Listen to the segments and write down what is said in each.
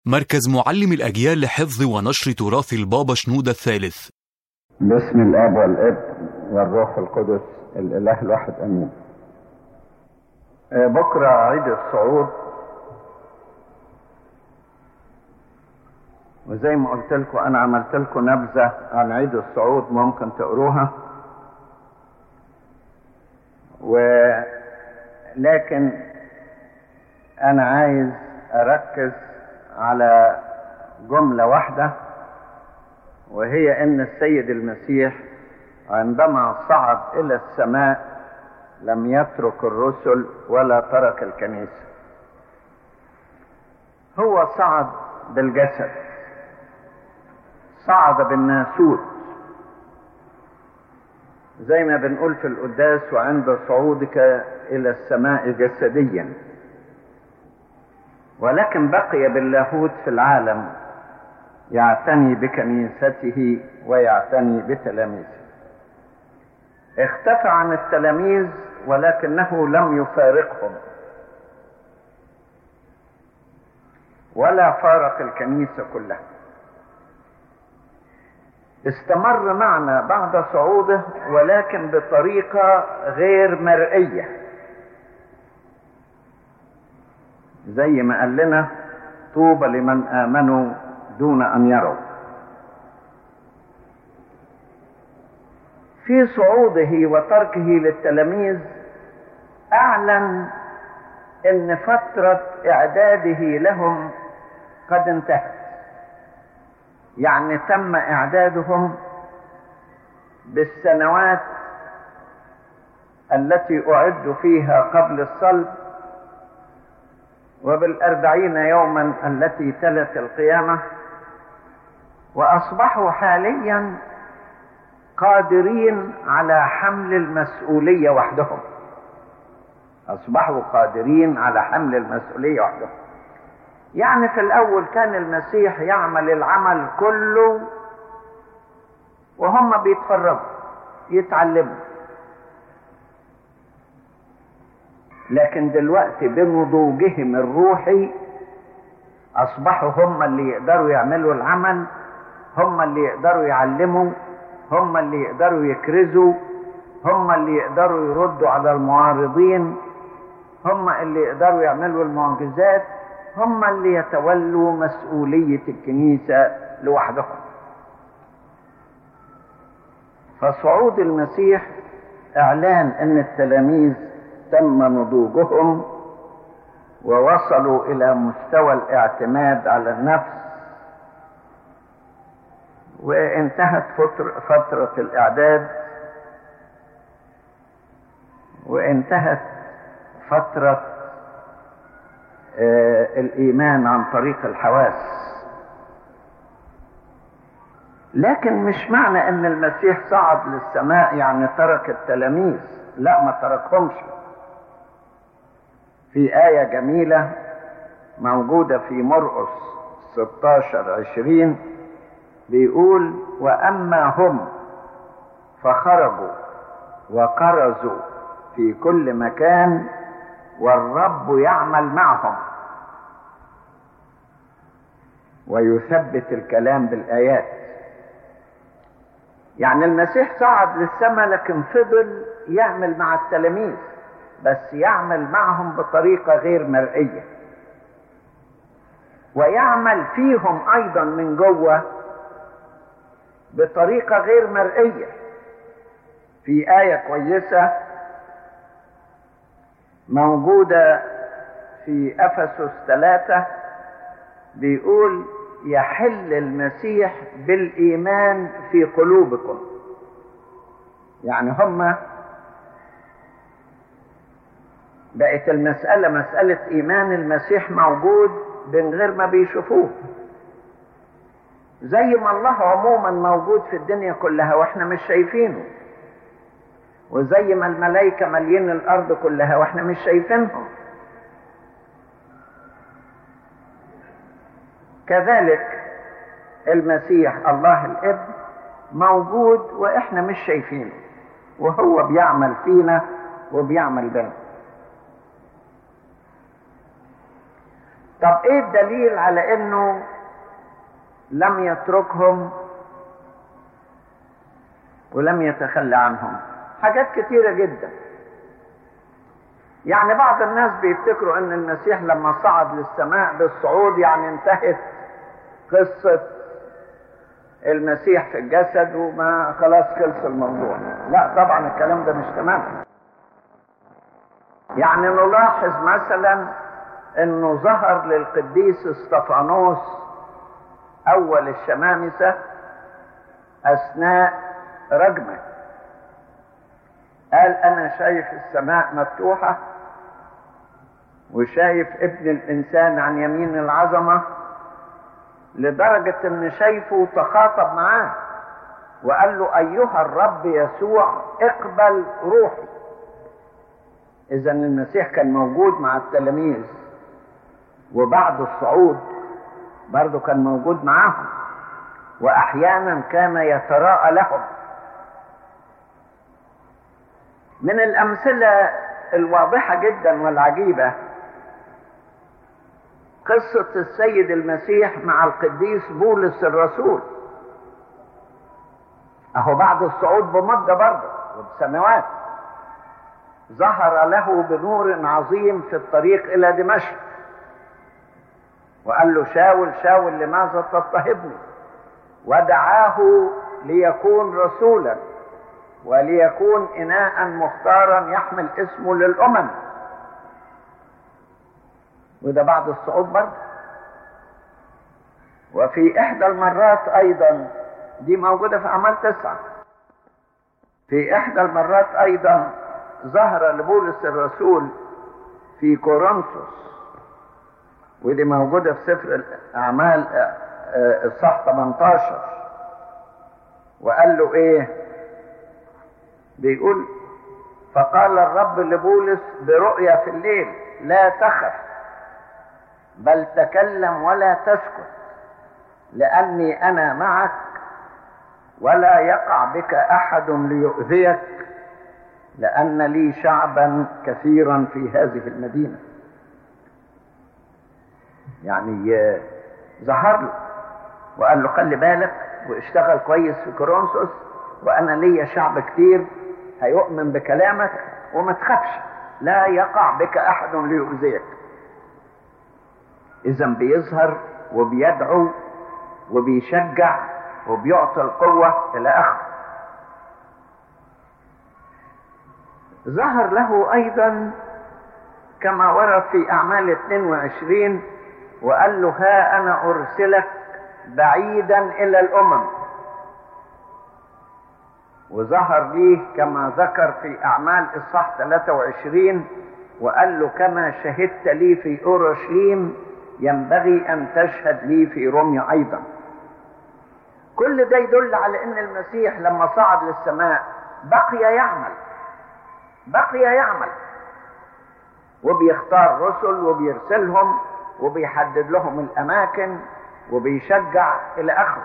مركز معلم الأجيال لحفظ ونشر تراث البابا شنودة الثالث باسم الاب والابن والروح القدس الاله الواحد امين آه، بكره عيد الصعود وزي ما قلت لكم انا عملت لكم نبذه عن عيد الصعود ممكن تقروها ولكن انا عايز اركز على جمله واحده وهي ان السيد المسيح عندما صعد الى السماء لم يترك الرسل ولا ترك الكنيسه هو صعد بالجسد صعد بالناسوت زي ما بنقول في القداس وعند صعودك الى السماء جسديا ولكن بقي باللاهوت في العالم يعتني بكنيسته ويعتني بتلاميذه اختفى عن التلاميذ ولكنه لم يفارقهم ولا فارق الكنيسه كلها استمر معنا بعد صعوده ولكن بطريقه غير مرئيه زي ما قال لنا طوبى لمن امنوا دون ان يروا في صعوده وتركه للتلاميذ اعلن ان فتره اعداده لهم قد انتهت يعني تم اعدادهم بالسنوات التي اعدوا فيها قبل الصلب وبالأربعين يوما التي تلت القيامة وأصبحوا حاليا قادرين على حمل المسؤولية وحدهم أصبحوا قادرين على حمل المسؤولية وحدهم يعني في الأول كان المسيح يعمل العمل كله وهم بيتفرجوا يتعلموا لكن دلوقتي بنضوجهم الروحي اصبحوا هم اللي يقدروا يعملوا العمل هم اللي يقدروا يعلموا هم اللي يقدروا يكرزوا هم اللي يقدروا يردوا على المعارضين هم اللي يقدروا يعملوا المعجزات هم اللي يتولوا مسؤولية الكنيسة لوحدهم فصعود المسيح اعلان ان التلاميذ تم نضوجهم ووصلوا الى مستوى الاعتماد على النفس وانتهت فترة, فترة الاعداد وانتهت فترة آه الايمان عن طريق الحواس لكن مش معنى ان المسيح صعد للسماء يعني ترك التلاميذ لا ما تركهمش في آية جميلة موجودة في مرقس 16 20 بيقول وأما هم فخرجوا وكرزوا في كل مكان والرب يعمل معهم ويثبت الكلام بالآيات يعني المسيح صعد للسماء لكن فضل يعمل مع التلاميذ بس يعمل معهم بطريقة غير مرئية ويعمل فيهم أيضا من جوه بطريقة غير مرئية في آية كويسة موجودة في أفسس ثلاثة بيقول يحل المسيح بالإيمان في قلوبكم يعني هم بقت المسألة مسألة إيمان المسيح موجود من غير ما بيشوفوه زي ما الله عموما موجود في الدنيا كلها واحنا مش شايفينه وزي ما الملائكة مالين الأرض كلها واحنا مش شايفينهم كذلك المسيح الله الابن موجود واحنا مش شايفينه وهو بيعمل فينا وبيعمل بنا طب ايه الدليل على انه لم يتركهم ولم يتخلى عنهم حاجات كتيرة جدا يعني بعض الناس بيفتكروا ان المسيح لما صعد للسماء بالصعود يعني انتهت قصة المسيح في الجسد وما خلاص خلص الموضوع لا طبعا الكلام ده مش تمام يعني نلاحظ مثلا انه ظهر للقديس استفانوس اول الشمامسة اثناء رجمه قال انا شايف السماء مفتوحة وشايف ابن الانسان عن يمين العظمة لدرجة ان شايفه تخاطب معاه وقال له ايها الرب يسوع اقبل روحي اذا المسيح كان موجود مع التلاميذ وبعد الصعود برضه كان موجود معاهم واحيانا كان يتراءى لهم من الامثله الواضحه جدا والعجيبه قصه السيد المسيح مع القديس بولس الرسول اهو بعد الصعود بمده برضه وبسنوات ظهر له بنور عظيم في الطريق الى دمشق وقال له شاول شاول لماذا تضطهدني ودعاه ليكون رسولا وليكون اناء مختارا يحمل اسمه للامم وده بعد الصعود برضه وفي احدى المرات ايضا دي موجوده في اعمال تسعه في احدى المرات ايضا ظهر لبولس الرسول في كورنثوس ودي موجودة في سفر الأعمال الصح 18 وقال له إيه؟ بيقول فقال الرب لبولس برؤيا في الليل لا تخف بل تكلم ولا تسكت لأني أنا معك ولا يقع بك أحد ليؤذيك لأن لي شعبا كثيرا في هذه المدينة يعني ظهر له وقال له خلي بالك واشتغل كويس في كورنثوس وأنا ليا شعب كتير هيؤمن بكلامك وما تخافش لا يقع بك أحد ليؤذيك إذا بيظهر وبيدعو وبيشجع وبيعطي القوة إلى آخره ظهر له ايضا كما ورد في اعمال 22 وقال له ها انا ارسلك بعيدا الى الامم وظهر ليه كما ذكر في اعمال اصحاح 23 وقال له كما شهدت لي في اورشليم ينبغي ان تشهد لي في روميا ايضا كل ده يدل على ان المسيح لما صعد للسماء بقي يعمل بقي يعمل وبيختار رسل وبيرسلهم وبيحدد لهم الاماكن وبيشجع الى اخره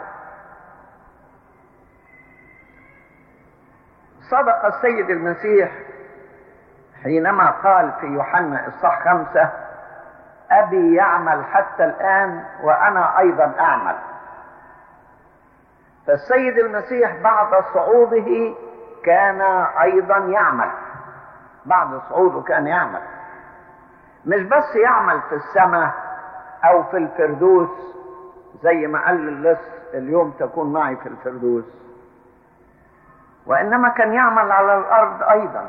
صدق السيد المسيح حينما قال في يوحنا الصح خمسة أبي يعمل حتى الآن وأنا أيضا أعمل فالسيد المسيح بعد صعوده كان أيضا يعمل بعد صعوده كان يعمل مش بس يعمل في السماء او في الفردوس زي ما قال للص اليوم تكون معي في الفردوس وانما كان يعمل على الارض ايضا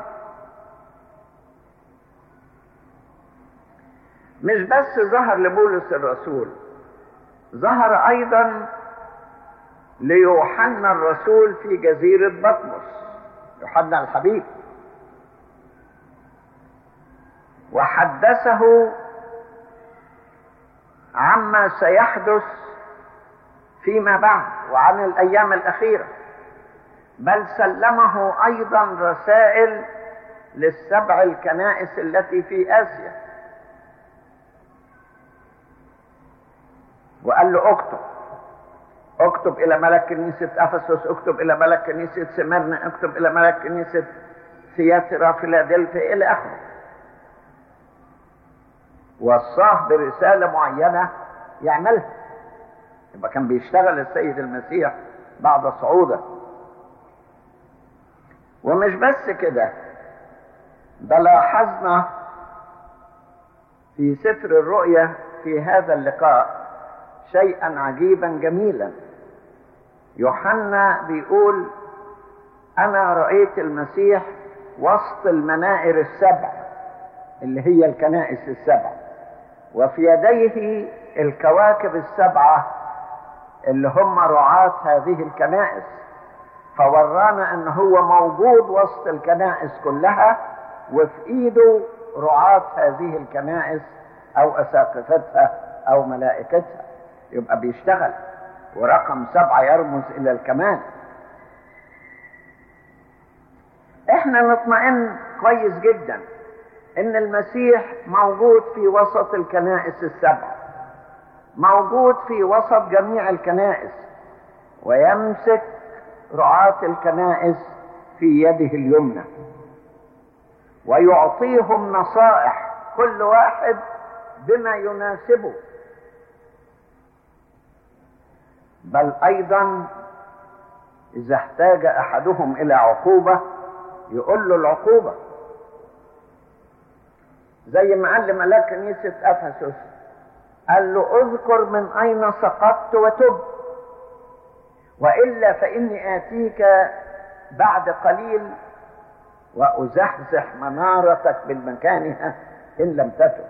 مش بس ظهر لبولس الرسول ظهر ايضا ليوحنا الرسول في جزيرة بطمس يوحنا الحبيب وحدثه عما سيحدث فيما بعد وعن الايام الاخيره بل سلمه ايضا رسائل للسبع الكنائس التي في اسيا وقال له اكتب اكتب الى ملك كنيسه افسس اكتب الى ملك كنيسه سمرنا اكتب الى ملك كنيسه ثياترا فيلادلفيا الى اخره وصاه برسالة معينة يعملها يبقى كان بيشتغل السيد المسيح بعد صعوده ومش بس كده ده لاحظنا في سفر الرؤيا في هذا اللقاء شيئا عجيبا جميلا يوحنا بيقول انا رايت المسيح وسط المنائر السبع اللي هي الكنائس السبع وفي يديه الكواكب السبعه اللي هم رعاة هذه الكنائس فورانا ان هو موجود وسط الكنائس كلها وفي ايده رعاة هذه الكنائس او اساقفتها او ملائكتها يبقى بيشتغل ورقم سبعة يرمز الى الكمال احنا نطمئن كويس جدا ان المسيح موجود في وسط الكنائس السبع موجود في وسط جميع الكنائس ويمسك رعاة الكنائس في يده اليمنى ويعطيهم نصائح كل واحد بما يناسبه بل ايضا اذا احتاج احدهم الى عقوبه يقول له العقوبه زي ما قال لملاك كنيسه افسس قال له اذكر من اين سقطت وتب والا فاني اتيك بعد قليل وازحزح منارتك من مكانها ان لم تتب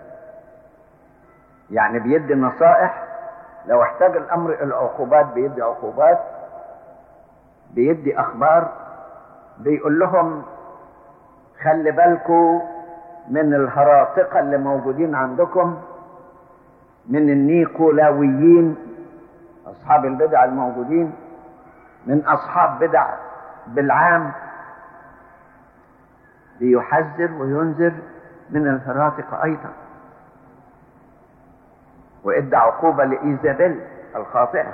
يعني بيدي نصائح لو احتاج الامر الى عقوبات بيدي عقوبات بيدي اخبار بيقول لهم خلي بالكم من الهراطقه اللي موجودين عندكم من النيقولاويين اصحاب البدع الموجودين من اصحاب بدع بالعام ليحذر وينذر من الهراطقه ايضا وادى عقوبه لايزابيل الخاطئه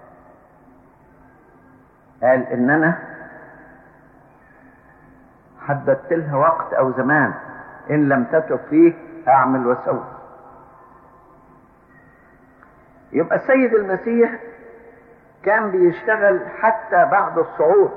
قال ان انا حددت لها وقت او زمان ان لم تتب فيه اعمل واسوي يبقى السيد المسيح كان بيشتغل حتى بعد الصعود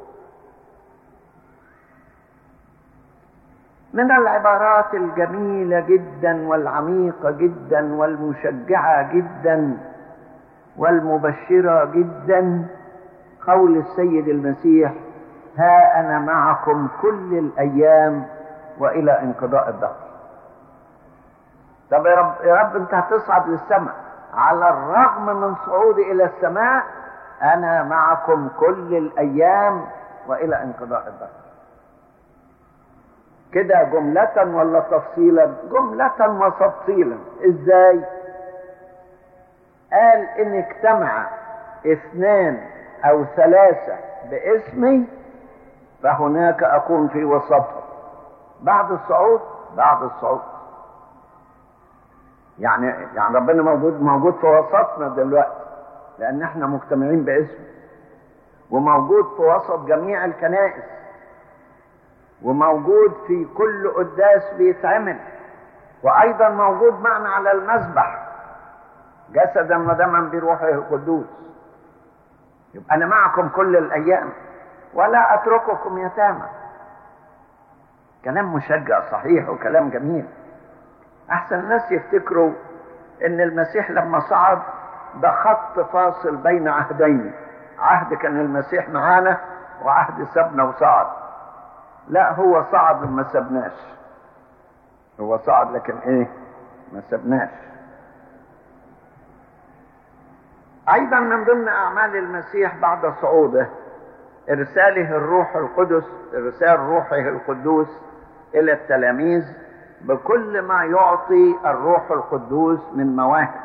من العبارات الجميلة جدا والعميقة جدا والمشجعة جدا والمبشرة جدا قول السيد المسيح ها أنا معكم كل الأيام وإلى انقضاء الدهر طب يا رب, يا رب أنت هتصعد للسماء على الرغم من صعودي إلى السماء أنا معكم كل الأيام وإلى انقضاء الدهر كده جملة ولا تفصيلا جملة وتفصيلا ازاي قال ان اجتمع اثنان او ثلاثة باسمي فهناك اكون في وسطهم بعد الصعود بعد الصعود يعني يعني ربنا موجود موجود في وسطنا دلوقتي لان احنا مجتمعين باسمه وموجود في وسط جميع الكنائس وموجود في كل قداس بيتعمل وايضا موجود معنا على المذبح جسدا ودما بروحه القدوس يبقى انا معكم كل الايام ولا اترككم يتامى كلام مشجع صحيح وكلام جميل احسن الناس يفتكروا ان المسيح لما صعد ده خط فاصل بين عهدين عهد كان المسيح معانا وعهد سابنا وصعد لا هو صعد وما سبناش هو صعد لكن ايه ما سبناش ايضا من ضمن اعمال المسيح بعد صعوده ارساله الروح القدس ارسال روحه القدوس الى التلاميذ بكل ما يعطي الروح القدوس من مواهب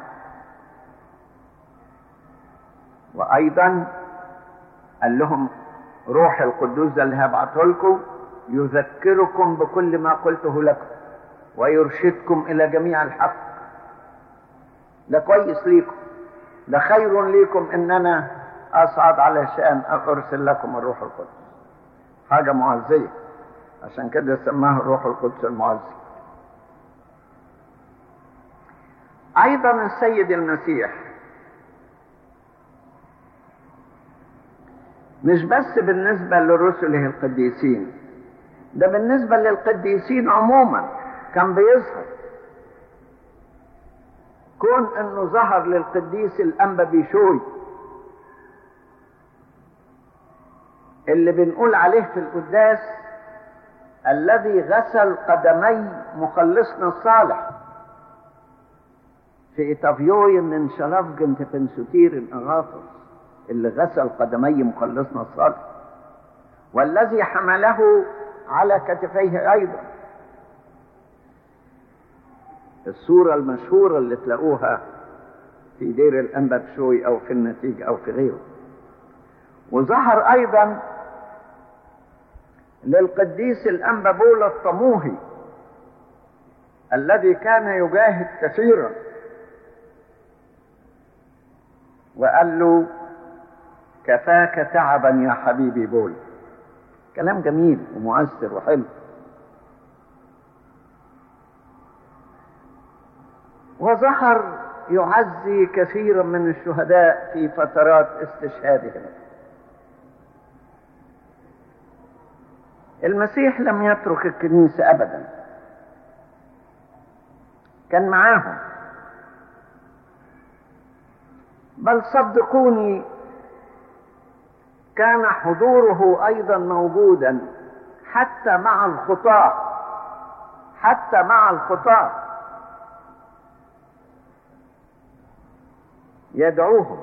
وايضا قال لهم روح القدوس ده اللي هبعته لكم يذكركم بكل ما قلته لكم ويرشدكم الى جميع الحق ده كويس ليكم ده خير ليكم ان انا اصعد علشان ارسل لكم الروح القدس حاجه معزيه عشان كده سماه الروح القدس المعزي ايضا السيد المسيح مش بس بالنسبة لرسله القديسين ده بالنسبة للقديسين عموما كان بيظهر كون انه ظهر للقديس الانبا بيشوي اللي بنقول عليه في القداس الذي غسل قدمي مخلصنا الصالح في إتافيوي من شلافجن تبنسوتير أغاثوس اللي غسل قدمي مخلصنا الصالح والذي حمله على كتفيه أيضا الصورة المشهورة اللي تلاقوها في دير الأنبا بشوي أو في النتيجة أو في غيره وظهر أيضا للقديس الأنبا بولا الطموهي الذي كان يجاهد كثيرا وقال له كفاك تعبا يا حبيبي بول كلام جميل ومؤثر وحلو وظهر يعزي كثيرا من الشهداء في فترات استشهادهم المسيح لم يترك الكنيسة أبدا كان معاهم بل صدقوني كان حضوره أيضا موجودا حتى مع الخطاة حتى مع الخطاة يدعوهم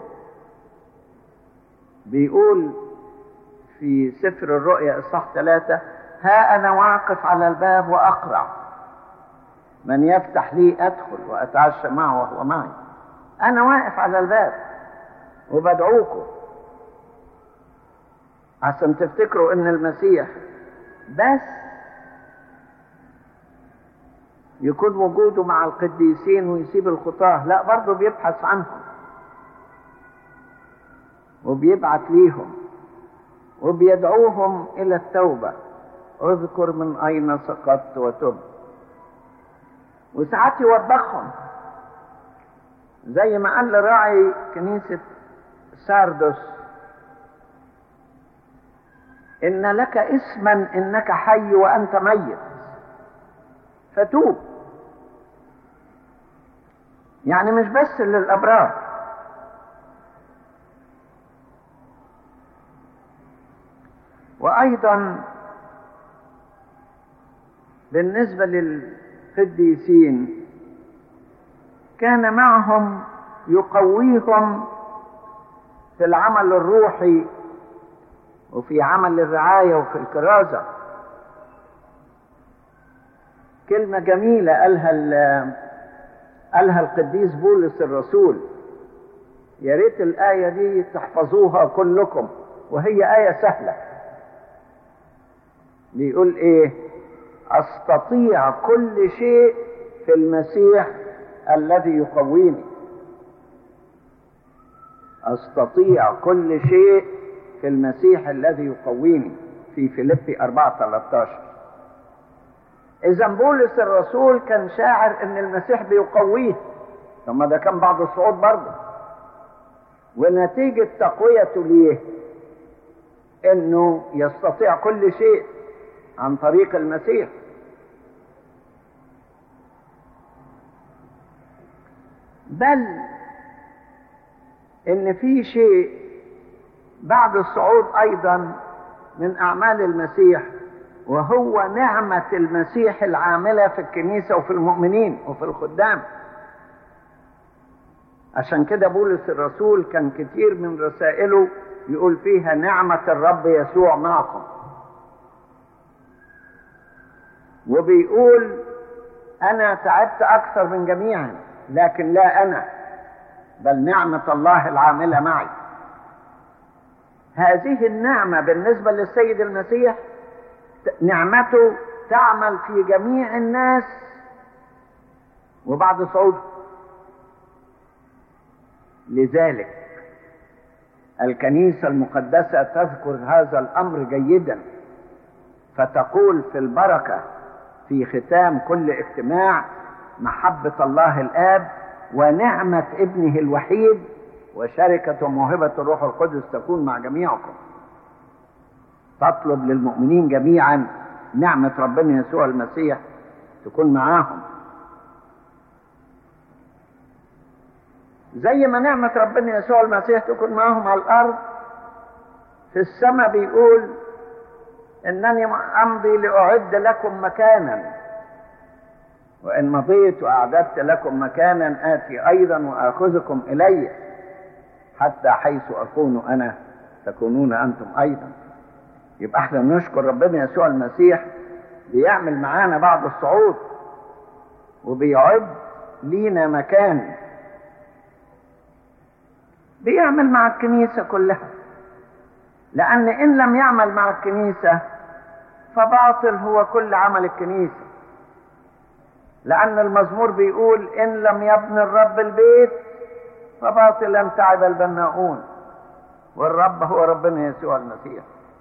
بيقول في سفر الرؤيا اصحاح ثلاثة ها أنا واقف على الباب وأقرع من يفتح لي أدخل وأتعشى معه وهو معي أنا واقف على الباب وبدعوكم عشان تفتكروا إن المسيح بس يكون وجوده مع القديسين ويسيب الخطاة لا برضه بيبحث عنهم وبيبعت ليهم وبيدعوهم إلى التوبة اذكر من أين سقطت وتب وساعات يوبخهم زي ما قال لراعي كنيسة ساردوس إن لك اسما إنك حي وأنت ميت فتوب يعني مش بس للأبرار وأيضا بالنسبة للقديسين كان معهم يقويهم في العمل الروحي وفي عمل الرعاية وفي الكرازة كلمة جميلة قالها قالها القديس بولس الرسول يا ريت الآية دي تحفظوها كلكم وهي آية سهلة بيقول إيه أستطيع كل شيء في المسيح الذي يقويني أستطيع كل شيء في المسيح الذي يقويني في فيليبي 4 13 إذا بولس الرسول كان شاعر إن المسيح بيقويه ثم ده كان بعد الصعود برضه ونتيجة تقويته ليه إنه يستطيع كل شيء عن طريق المسيح بل ان في شيء بعد الصعود ايضا من اعمال المسيح وهو نعمة المسيح العاملة في الكنيسة وفي المؤمنين وفي الخدام عشان كده بولس الرسول كان كتير من رسائله يقول فيها نعمة الرب يسوع معكم وبيقول أنا تعبت أكثر من جميعا لكن لا أنا بل نعمة الله العاملة معي هذه النعمة بالنسبة للسيد المسيح نعمته تعمل في جميع الناس وبعد صعوده لذلك الكنيسة المقدسة تذكر هذا الأمر جيدا فتقول في البركة في ختام كل اجتماع محبة الله الآب ونعمة ابنه الوحيد وشركة وموهبة الروح القدس تكون مع جميعكم تطلب للمؤمنين جميعا نعمة ربنا يسوع المسيح تكون معاهم زي ما نعمة ربنا يسوع المسيح تكون معاهم على الأرض في السماء بيقول إنني أمضي لأعد لكم مكانا وإن مضيت وأعددت لكم مكانا آتي أيضا وآخذكم إلي حتى حيث أكون أنا تكونون أنتم أيضا يبقى احنا نشكر ربنا يسوع المسيح بيعمل معانا بعد الصعود وبيعد لينا مكان بيعمل مع الكنيسة كلها لأن إن لم يعمل مع الكنيسة فباطل هو كل عمل الكنيسة لأن المزمور بيقول إن لم يبني الرب البيت فباطلا تعب البناؤون والرب هو ربنا يسوع المسيح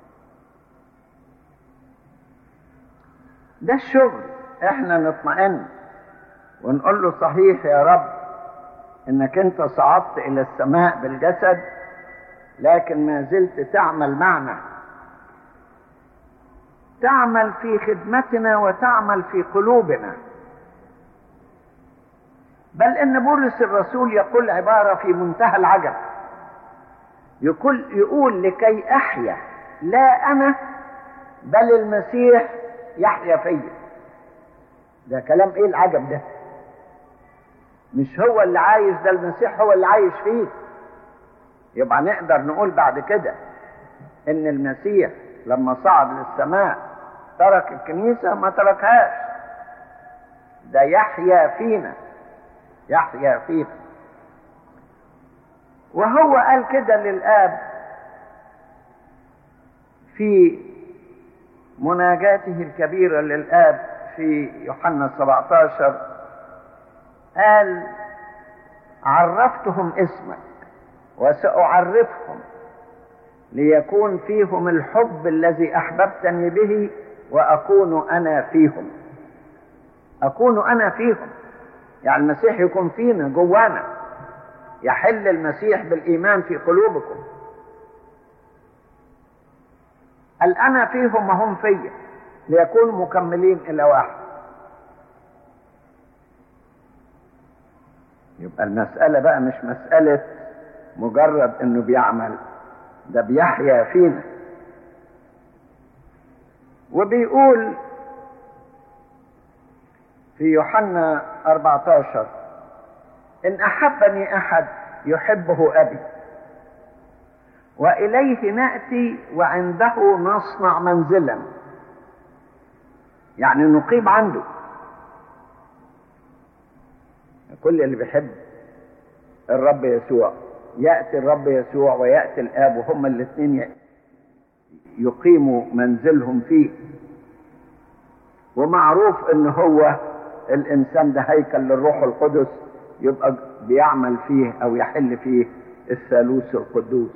ده الشغل احنا نطمئن ونقول له صحيح يا رب انك انت صعدت الى السماء بالجسد لكن ما زلت تعمل معنا تعمل في خدمتنا وتعمل في قلوبنا بل ان بولس الرسول يقول عباره في منتهى العجب يقول يقول لكي احيا لا انا بل المسيح يحيا فيا ده كلام ايه العجب ده مش هو اللي عايش ده المسيح هو اللي عايش فيه يبقى نقدر نقول بعد كده ان المسيح لما صعد للسماء ترك الكنيسة ما تركهاش ده يحيا فينا يحيا فينا وهو قال كده للآب في مناجاته الكبيرة للآب في يوحنا 17 قال عرفتهم اسمك وسأعرفهم ليكون فيهم الحب الذي أحببتني به وأكون أنا فيهم أكون أنا فيهم يعني المسيح يكون فينا جوانا يحل المسيح بالإيمان في قلوبكم الأنا فيهم وهم فيا ليكونوا مكملين إلى واحد يبقى المسألة بقى مش مسألة مجرد انه بيعمل ده بيحيا فينا وبيقول في يوحنا 14 ان احبني احد يحبه ابي واليه ناتي وعنده نصنع منزلا يعني نقيم عنده كل اللي بيحب الرب يسوع يأتي الرب يسوع ويأتي الآب وهما الاثنين يقيموا منزلهم فيه ومعروف ان هو الانسان ده هيكل للروح القدس يبقى بيعمل فيه او يحل فيه الثالوث القدوس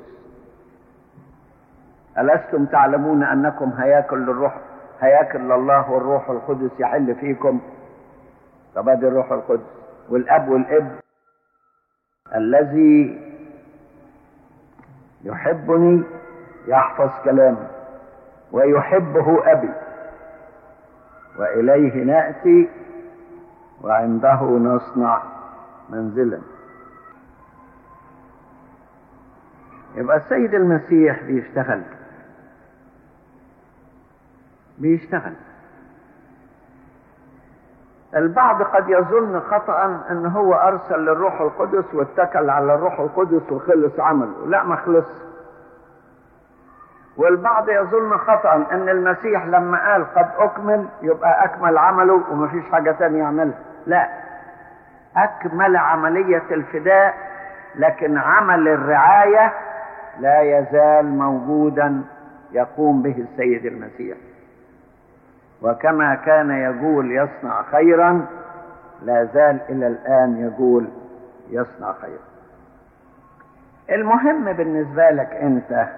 ألستم تعلمون أنكم هياكل للروح هياكل لله والروح القدس يحل فيكم طب ادي الروح القدس والاب والابن الذي يحبني يحفظ كلامي ويحبه ابي واليه ناتي وعنده نصنع منزلا يبقى السيد المسيح بيشتغل بيشتغل البعض قد يظن خطأ ان هو ارسل للروح القدس واتكل على الروح القدس وخلص عمله لا ما خلص والبعض يظن خطأ ان المسيح لما قال قد اكمل يبقى اكمل عمله ومفيش حاجة تانية يعملها لا اكمل عملية الفداء لكن عمل الرعاية لا يزال موجودا يقوم به السيد المسيح وكما كان يقول يصنع خيرا لا زال الى الان يقول يصنع خيرا المهم بالنسبه لك انت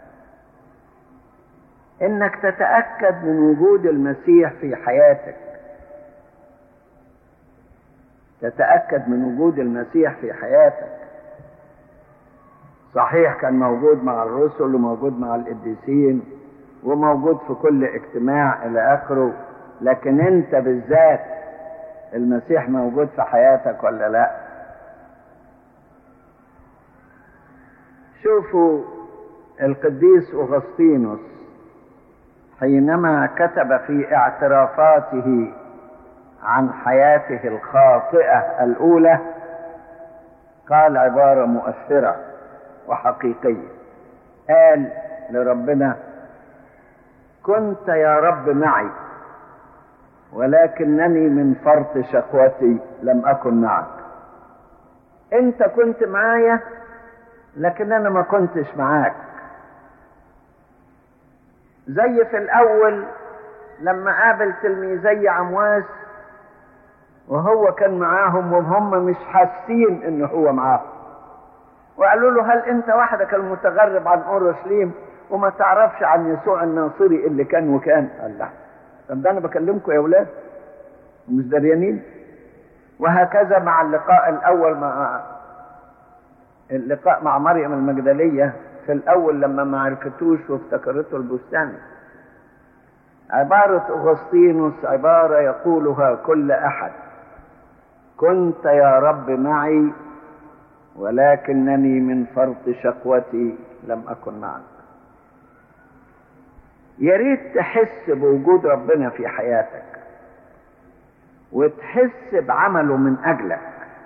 انك تتاكد من وجود المسيح في حياتك تتأكد من وجود المسيح في حياتك صحيح كان موجود مع الرسل وموجود مع القديسين وموجود في كل اجتماع إلى آخره لكن أنت بالذات المسيح موجود في حياتك ولا لا شوفوا القديس أغسطينوس حينما كتب في اعترافاته عن حياته الخاطئة الأولى قال عبارة مؤثرة وحقيقية قال لربنا كنت يا رب معي ولكنني من فرط شقوتي لم أكن معك أنت كنت معايا لكن أنا ما كنتش معاك زي في الأول لما قابل تلميذي عمواس وهو كان معاهم وهم مش حاسين انه هو معاهم وقالوا له هل انت وحدك المتغرب عن اورشليم وما تعرفش عن يسوع الناصري اللي كان وكان قال لا طب ده انا بكلمكم يا اولاد مش دريانين وهكذا مع اللقاء الاول مع اللقاء مع مريم المجدليه في الاول لما ما عرفتوش وافتكرته البستان عباره اغسطينوس عباره يقولها كل احد كنت يا رب معي ولكنني من فرط شقوتي لم اكن معك يا ريت تحس بوجود ربنا في حياتك وتحس بعمله من اجلك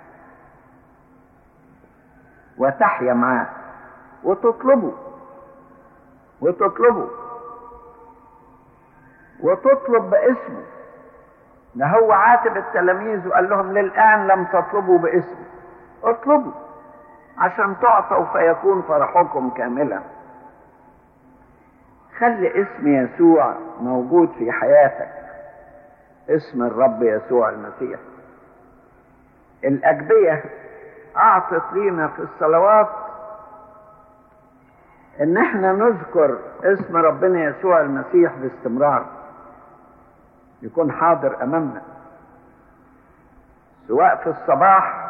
وتحيا معاه وتطلبه وتطلبه وتطلب باسمه ده هو عاتب التلاميذ وقال لهم للآن لم تطلبوا باسمي اطلبوا عشان تعطوا فيكون فرحكم كاملا خلي اسم يسوع موجود في حياتك اسم الرب يسوع المسيح الأجبية أعطت لينا في الصلوات إن احنا نذكر اسم ربنا يسوع المسيح باستمرار يكون حاضر امامنا سواء في الصباح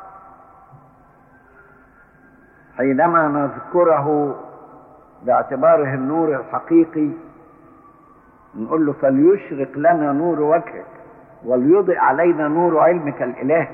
حينما نذكره باعتباره النور الحقيقي نقول له فليشرق لنا نور وجهك وليضئ علينا نور علمك الالهي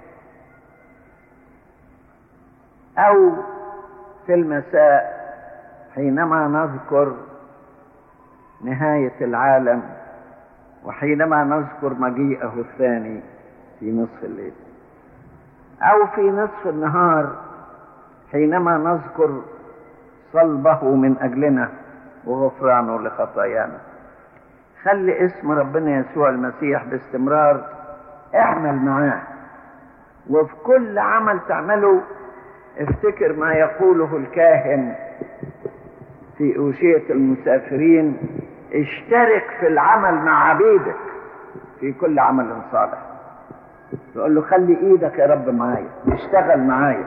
او في المساء حينما نذكر نهايه العالم وحينما نذكر مجيئه الثاني في نصف الليل او في نصف النهار حينما نذكر صلبه من اجلنا وغفرانه لخطايانا خلي اسم ربنا يسوع المسيح باستمرار اعمل معاه وفي كل عمل تعمله افتكر ما يقوله الكاهن في أوشية المسافرين اشترك في العمل مع عبيدك في كل عمل صالح تقول له خلي ايدك يا رب معايا اشتغل معايا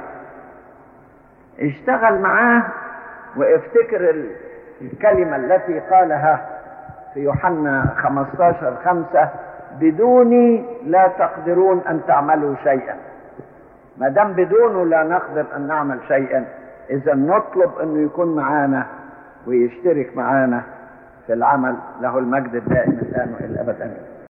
اشتغل معاه وافتكر الكلمة التي قالها في يوحنا 15 خمسة بدوني لا تقدرون أن تعملوا شيئا ما دام بدونه لا نقدر أن نعمل شيئا إذا نطلب أنه يكون معانا ويشترك معانا في العمل له المجد الدائم الآن وإلى الأبد آمين